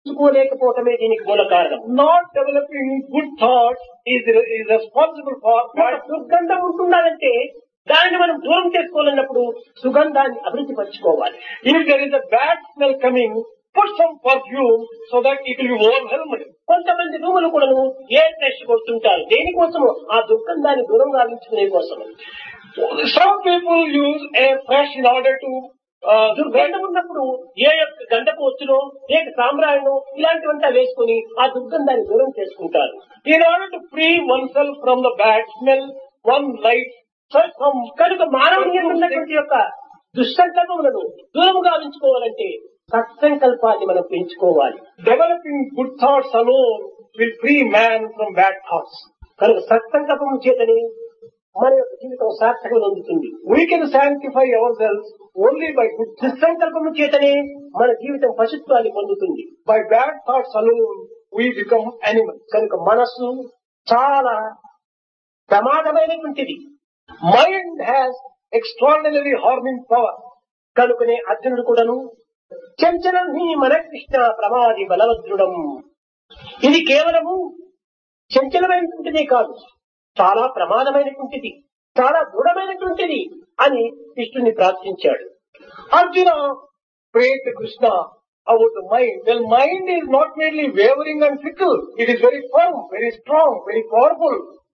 తెలుసుకోలేకపోవటమే దీనికి మూల కారణం Not developing good thoughts is, is responsible for ఒక bad దుర్గంధం ఉంటున్నదంటే దానిని మనం దూరం చేసుకోవాలన్నప్పుడు సుగంధాన్ని అభివృద్ధి పరచుకోవాలి If there is a bad smell coming, put some perfume so that it will be overwhelmed. కొంతమంది రూములు కూడాను ఎయిర్ ఫ్రెష్ కొడుతుంటారు దేనికోసము ఆ దుర్గంధాన్ని దూరం గావించుకునే కోసం Some people use air fresh in order to uh, దుర్గంధం ఉన్నప్పుడు ఏ యొక్క గంధపు వచ్చునో లేక సామ్రాయణో ఇలాంటివంతా వేసుకుని ఆ దుర్గంధాన్ని దూరం చేసుకుంటారు In order to free oneself from the bad smell, one lights such some కనుక మానవుని యందు ఉన్నటువంటి యొక్క దుస్సంకల్పములను దూరం గావించుకోవాలంటే సత్సంకల్పాన్ని మనం పెంచుకోవాలి developing good thoughts alone will free man from bad thoughts. కనుక సత్సంకల్పం చేతని మన యొక్క జీవితం సార్థకం పొందుతుంది We can sanctify ourselves only by good thoughts. దుస్సంకల్పము చేతనే మన జీవితం పశుత్వాన్ని పొందుతుంది By bad thoughts alone, we become animals. కనుక మనస్సు చాలా ప్రమాదమైనటువంటిది Mind has extraordinarily harming power. కనుకనే అర్జునుడు కూడాను చంచలం హి మన కృష్ణ ప్రమాది బలవద్రుడం ఇది కేవలము చంచలమైనటువంటిదే కాదు చాలా ప్రమాదమైనటువంటిది చాలా దృఢమైనటువంటిది అని కృష్ణుని ప్రార్థించాడు Arjuna prayed to Krishna about the mind. Well, mind is not merely wavering and fickle. It is very firm, very strong, very powerful.